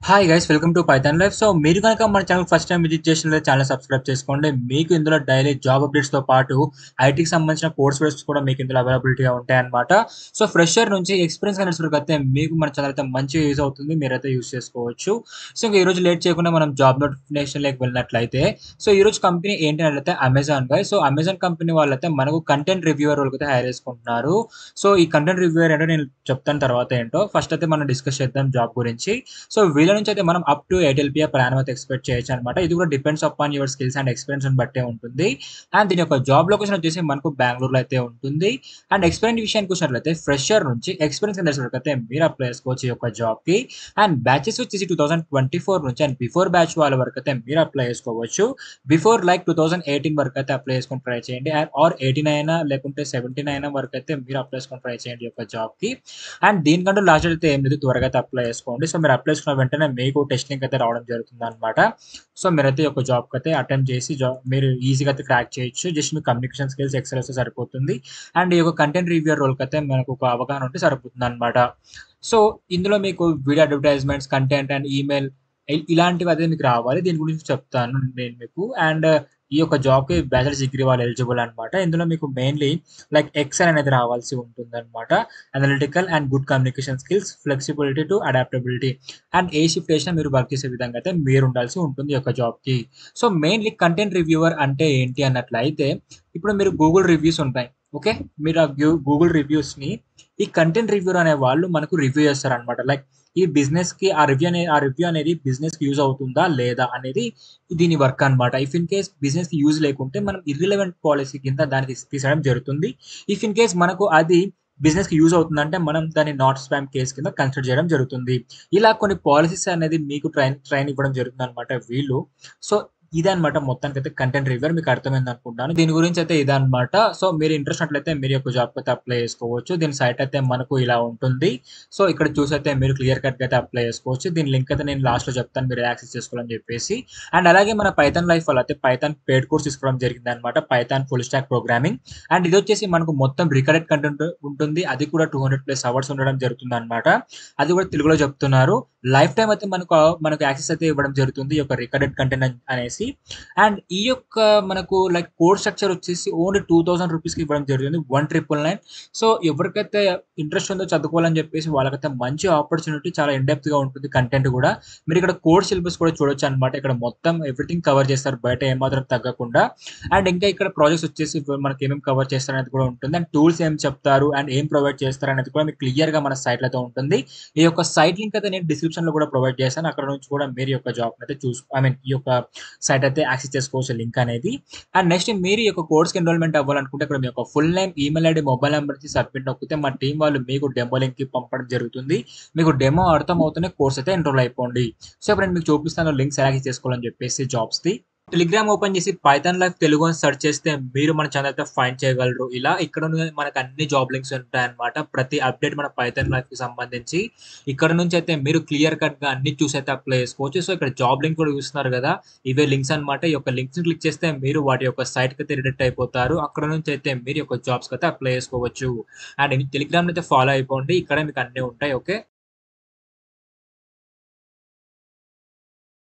hi guys welcome to Python life so మీరు కనుక మన ఛానల్ ఫస్ట్ టైం విజిట్ చేసిన ఛానల్ సబ్స్క్రైబ్ చేసుకోండి మీకు ఇందులో డైలీ జాబ్ అప్డేట్స్ తో పాటు ఐటీకి సంబంధించిన కోర్స్ వీడియోస్ కూడా మీకు ఇందులో అవైలబిలిటీగా ఉంటాయి అనమాట సో ఫ్రెషర్ నుంచి ఎక్స్పీరియన్స్ కనేసరికి అయితే మీకు మన ఛానల్ అయితే మంచిగా యూజ్ అవుతుంది మీరైతే యూజ్ చేసుకోవచ్చు సో ఇంకా ఈ రోజు లేట్ చేయకుండా మనం జాబ్ నోటిఫికేషన్ లేక వెళ్ళినట్లయితే సో ఈ రోజు కంపెనీ ఏంటి అంటే Amazon guy so Amazon company వాళ్ళైతే మనకు కంటెంట్ రివ్యూవర్ వాళ్ళకి అయితే హైర్ చేసుకుంటున్నారు సో ఈ కంటెంట్ రివ్యూవర్ ఏంటో నేను చెప్తాను తర్వాత ఏంటో ఫస్ట్ అయితే మనం డిస్కస్ చేద్దాం జాబ్ గురించి సో వీళ్ళ నుంచి అయితే మనం అప్ టు ఎయిట్ ఎల్పిఆర్ ప్రయాణం అయితే ఎక్స్పెక్ట్ చేయొచ్చు అనమాట ఇది కూడా depends upon your skills and experience బట్టే ఉంటుంది అండ్ దీని యొక్క జాబ్ లొకేషన్ వచ్చేసి మనకు బెంగళూరులో అయితే ఉంటుంది అండ్ ఎక్స్పీరియన్స్ విషయానికి వచ్చినట్లయితే ఫ్రెషర్ నుంచి ఎక్స్పీరియన్స్ తెలిసినట్టు అయితే మీరు అప్లై చేసుకోవచ్చు ఈ యొక్క జాబ్ కి అండ్ బ్యాచెస్ వచ్చేసి టూ థౌసండ్ ట్వంటీ ఫోర్ నుంచి అండ్ బిఫోర్ బ్యాచ్ వాళ్ళ వరకు అయితే మీరు అప్లై చేసుకోవచ్చు before like two thousand eighteen వరకు అయితే అప్లై చేసుకొని ట్రై చేయండి అండ్ ఆర్ ఎయిటీన్ అయినా లేకుంటే సెవెంటీన్ అయినా వరకు అయితే మీరు అప్లై చేసుకొని ట్రై చేయండి ఈ యొక్క జాబ్ కి అండ్ దీనికంటే లాస్ట్ అయితే ఏం లేదు త్వరగా అయితే అప్లై చేసుకోండి సో మీరు అప్లై చేసుకున్న వెంటనే మీకు టెస్టింగ్ అయితే రావడం జరుగుతుంది అనమాట సో మీరైతే ఈ యొక్క జాబ్ అయితే అటెంప్ట్ చేసి జాబ్ మీరు ఈజీగా అయితే క్రాక్ చేయొచ్చు జస్ట్ మీ కమ్యూనికేషన్ స్కిల్స్ ఎక్సెల్ వస్తే సరిపోతుంది అండ్ ఈ యొక్క కంటెంట్ రివ్యూర్ రోల్కి అయితే మనకు ఒక అవగాహన ఉంటే సరిపోతుంది అనమాట సో ఇందులో మీకు video advertisements content and email ఇలాంటివి అయితే మీకు రావాలి దీని గురించి చెప్తాను నేను మీకు అండ్ ఈ యొక్క జాబ్ కి బ్యాచిలర్స్ డిగ్రీ వాళ్ళు ఎలిజిబుల్ అనమాట ఇందులో మీకు మెయిన్లీ లైక్ ఎక్సెల్ అనేది రావాల్సి ఉంటుంది అనమాట analytical and good communication skills flexibility to adaptability and ఏ షిఫ్ట్ వేసినా మీరు వర్క్ చేసే విధంగా అయితే మీరు ఉండాల్సి ఉంటుంది ఈ యొక్క జాబ్ కి సో మెయిన్లీ కంటెంట్ రివ్యూవర్ అంటే ఏంటి అన్నట్లయితే ఇప్పుడు మీరు గూగుల్ రివ్యూస్ ఉంటాయి ఓకే మీరు ఆ గూగుల్ రివ్యూస్ ని ఈ కంటెంట్ రివ్యూర్ అనే వాళ్ళు మనకు రివ్యూ చేస్తారు అనమాట లైక్ ఈ బిజినెస్ కి ఆ రివ్యూ అనే ఆ రివ్యూ అనేది బిజినెస్ కి యూజ్ అవుతుందా లేదా అనేది దీని వర్క్ అనమాట ఇఫ్ ఇన్ కేస్ బిజినెస్ కి యూజ్ లేకుంటే మనం ఇర్రిలవెంట్ పాలసీ కింద దాన్ని తీసి- తీసేయడం జరుగుతుంది ఇఫ్ ఇన్ కేస్ మనకు అది బిజినెస్ కి యూజ్ అవుతుందంటే మనం దాన్ని నాట్ స్పామ్ కేస్ కింద కన్సిడర్ చేయడం జరుగుతుంది ఇలా కొన్ని పాలసీస్ అనేది మీకు ట్రైన్ ట్రైన్ ఇవ్వడం జరుగుతుంది అనమాట వీళ్ళు సో ఇదే అనమాట మొత్తానికి అయితే కంటెంట్ రివ్యూర్ మీకు అర్థమైంది అనుకుంటాను దీని గురించి అయితే ఇదే అనమాట సో మీరు ఇంట్రెస్ట్ అట్లయితే మీరు యొక్క జాబ్ అయితే అప్లై చేసుకోవచ్చు దీని సైట్ అయితే మనకు ఇలా ఉంటుంది సో ఇక్కడ చూసైతే మీరు క్లియర్ కట్ అయితే అప్లై చేసుకోవచ్చు దీని లింక్ అయితే నేను లాస్ట్ లో చెప్తాను మీరు యాక్సెస్ చేసుకోవాలని చెప్పేసి అండ్ అలాగే మన పైథాన్ లైఫ్ వల్ల అయితే పైథాన్ పేడ్ కోర్స్ తీసుకోవడం జరిగింది అనమాట Python full stack programming and ఇది వచ్చేసి మనకు మొత్తం రికార్డెడ్ కంటెంట్ ఉంటుంది అది కూడా టూ హండ్రెడ్ ప్లస్ అవర్స్ ఉండడం జరుగుతుంది అనమాట అది కూడా తెలుగులో చెప్తున్నారు లైఫ్ టైం అయితే మనకు మనకు యాక్సెస్ అయితే ఇవ్వడం జరుగుతుంది ఈ యొక్క రికార్డెడ్ కంటెంట్ అనేసి అండ్ ఈ యొక్క మనకు లైక్ కోడ్ స్ట్రక్చర్ వచ్చేసి ఓన్లీ టూ థౌసండ్ రూపీస్కి ఇవ్వడం జరుగుతుంది వన్ ట్రిపుల్ నైన్ సో ఎవరికైతే ఇంట్రెస్ట్ ఉందో చదువుకోవాలని చెప్పేసి వాళ్ళకైతే మంచి ఆపర్చునిటీ చాలా ఇండెప్త్ గా ఉంటుంది కంటెంట్ కూడా మీరు ఇక్కడ కోడ్ సిలబస్ కూడా చూడొచ్చు అనమాట ఇక్కడ మొత్తం ఎవ్రీథింగ్ కవర్ చేస్తారు బయట ఏమాత్రం తగ్గకుండా అండ్ ఇంకా ఇక్కడ ప్రాజెక్ట్స్ వచ్చేసి మనకి ఏమేమి కవర్ చేస్తారు అనేది కూడా ఉంటుంది అండ్ టూల్స్ ఏం చెప్తారు అండ్ ఏం ప్రొవైడ్ చేస్తారు అనేది కూడా మీకు క్లియర్ గా మన సైట్ అయితే ఉంటుంది ఈ యొక్క సైట్ లింక్ అయితే నేను డిస్క్రిప్షన్ లో కూడా ప్రొవైడ్ చేస్తాను అక్కడ నుంచి కూడా మీరు ఈ యొక్క జాబ్ అయితే చూసు ఐ మీన్ ఈ యొక్క సైట్ అయితే యాక్సెస్ చేసుకోవచ్చు లింక్ అనేది అండ్ నెక్స్ట్ మీరు ఈ యొక్క కోర్స్కి ఎన్రోల్మెంట్ అవ్వాలనుకుంటే ఇక్కడ మీ యొక్క full name email ID mobile number ఇచ్చి సబ్మిట్ నొక్కితే మా టీం వాళ్ళు మీకు డెమో లింక్ కి పంపడం జరుగుతుంది మీకు డెమో అర్థం అవుతూనే కోర్స్ అయితే ఎన్రోల్ అయిపోండి సో ఇప్పుడు నేను మీకు చూపిస్తాను లింక్స్ యాక్సెస్ చేసుకోవాలని చెప్పేసి జాబ్స్ ది టెలిగ్రామ్ ఓపెన్ చేసి పైథాన్ లైఫ్ తెలుగు అని సెర్చ్ చేస్తే మీరు మన ఛానల్ అయితే ఫైండ్ చేయగలరు ఇలా ఇక్కడ ఉన్న మనకు అన్ని జాబ్ లింక్స్ ఉంటాయి అనమాట ప్రతి అప్డేట్ మన పైథాన్ లైఫ్ కి సంబంధించి ఇక్కడ నుంచి అయితే మీరు క్లియర్ కట్ గా అన్ని చూసి అయితే అప్లై చేసుకోవచ్చు సో ఇక్కడ జాబ్ లింక్ కూడా చూస్తున్నారు కదా ఇవే లింక్స్ అన్నమాట ఈ యొక్క లింక్స్ క్లిక్ చేస్తే మీరు వాటి యొక్క సైట్ కి అయితే రిడక్ట్ అయిపోతారు అక్కడ నుంచి అయితే మీరు యొక్క జాబ్స్ కి అయితే అప్లై చేసుకోవచ్చు అండ్ టెలిగ్రామ్ అయితే ఫాలో అయిపోండి ఇక్కడ మీకు అన్ని ఉంటాయి ఓకే